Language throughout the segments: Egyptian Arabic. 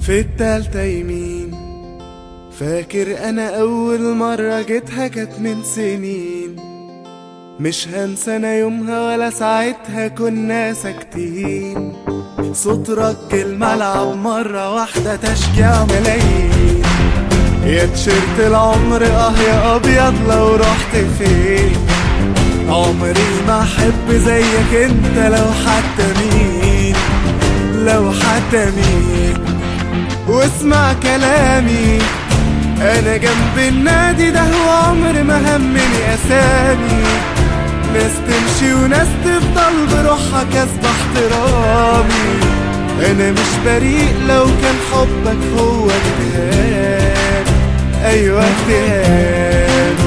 في التالتة يمين فاكر انا اول مرة جيتها كانت من سنين مش هنسى انا يومها ولا ساعتها كنا ساكتين صوت رج الملعب مرة واحدة تشجيع ملايين يا تيشيرت العمر اه يا ابيض لو رحت فين عمري ما احب زيك انت لو حتى مين لو حتى مين واسمع كلامي انا جنب النادي ده وعمر ما همني اسامي ناس تمشي وناس تفضل بروحها كسب احترامي انا مش بريء لو كان حبك هو اتهام ايوه اتهام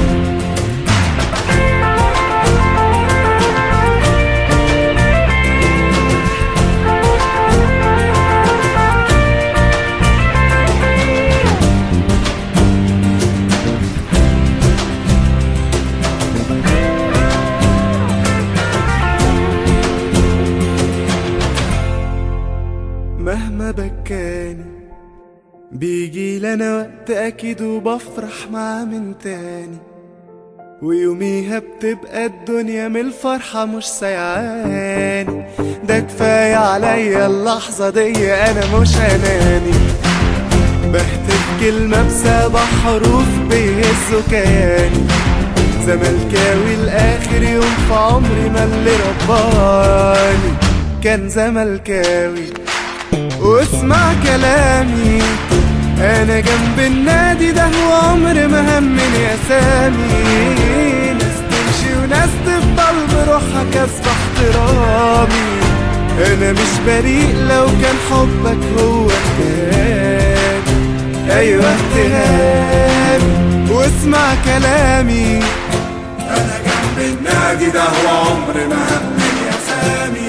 مهما بكاني بيجي لنا وقت اكيد وبفرح معاه من تاني ويوميها بتبقى الدنيا من الفرحة مش سيعاني ده كفاية عليا اللحظة دي انا مش اناني بهتف كلمة بسبع حروف بيهزوا كياني زملكاوي لآخر يوم في عمري ما اللي رباني كان زملكاوي واسمع كلامي انا جنب النادي ده وعمر ما همني اسامي ناس تمشي وناس تفضل بروحها كسب احترامي انا مش بريء لو كان حبك هو اتهام ايوه اتهام واسمع كلامي انا جنب النادي ده وعمر ما همني اسامي